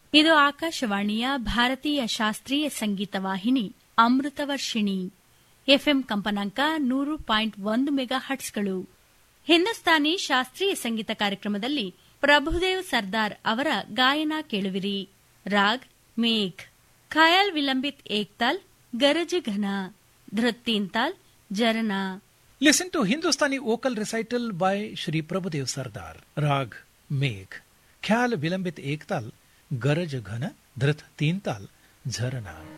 ಇದು ಆಕಾಶವಾಣಿಯ ಭಾರತೀಯ ಶಾಸ್ತ್ರೀಯ ಸಂಗೀತ ವಾಹಿನಿ ಅಮೃತವರ್ಷಿಣಿ ಎಫ್ಎಂ ಕಂಪನಾಂಕ ನೂರು ಪಾಯಿಂಟ್ ಒಂದು ಮೆಗಾ ಹಟ್ಸ್ಗಳು ಹಿಂದೂಸ್ತಾನಿ ಶಾಸ್ತ್ರೀಯ ಸಂಗೀತ ಕಾರ್ಯಕ್ರಮದಲ್ಲಿ ಪ್ರಭುದೇವ್ ಸರ್ದಾರ್ ಅವರ ಗಾಯನ ಕೇಳುವಿರಿ ರಾಗ್ ಮೇಘ್ ಖಯಾಲ್ ವಿಲಂಬಿತ್ ಏಕ್ತಾಲ್ ಗರಜ ಘನ ಧೃತ್ತೀನ್ತಾಲ್ ಜರನಾ Listen to Hindustani vocal recital by Shri Prabhudev Sardar. Rag Megh. Khyal Vilambit Ektal Garaj Ghana Dhrit Teental Jharana.